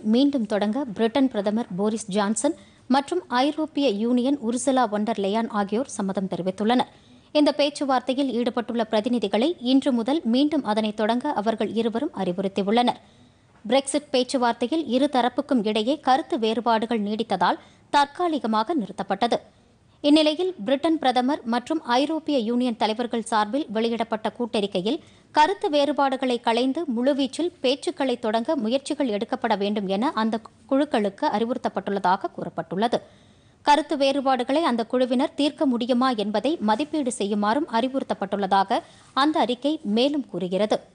மீண்டும் தொடங்க பிரிட்டன் பிரதமர் போரிஸ் ஜான்சன் மற்றும் ஐரோப்பிய யூனியன் உர்சுலா ஒண்டர் லெயான் ஆகியோர் சம்மதம் தெரிவித்துள்ளனர் இந்த பேச்சுவார்த்தையில் ஈடுபட்டுள்ள பிரதிநிதிகளை இன்று முதல் மீண்டும் அதனை தொடங்க அவர்கள் இருவரும் அறிவுறுத்தியுள்ளனர் பிரெக்சிட் பேச்சுவார்த்தையில் இரு தரப்புக்கும் இடையே கருத்து வேறுபாடுகள் நீடித்ததால் தற்காலிகமாக நிறுத்தப்பட்டது இந்நிலையில் பிரிட்டன் பிரதமர் மற்றும் ஐரோப்பிய யூனியன் தலைவர்கள் சார்பில் வெளியிடப்பட்ட கூட்டறிக்கையில் கருத்து வேறுபாடுகளை களைந்து முழுவீச்சில் பேச்சுக்களை தொடங்க முயற்சிகள் எடுக்கப்பட வேண்டும் என அந்த குழுக்களுக்கு அறிவுறுத்தப்பட்டுள்ளதாக கூறப்பட்டுள்ளது கருத்து வேறுபாடுகளை அந்த குழுவினர் தீர்க்க முடியுமா என்பதை மதிப்பீடு செய்யுமாறும் அறிவுறுத்தப்பட்டுள்ளதாக அந்த அறிக்கை மேலும் கூறுகிறது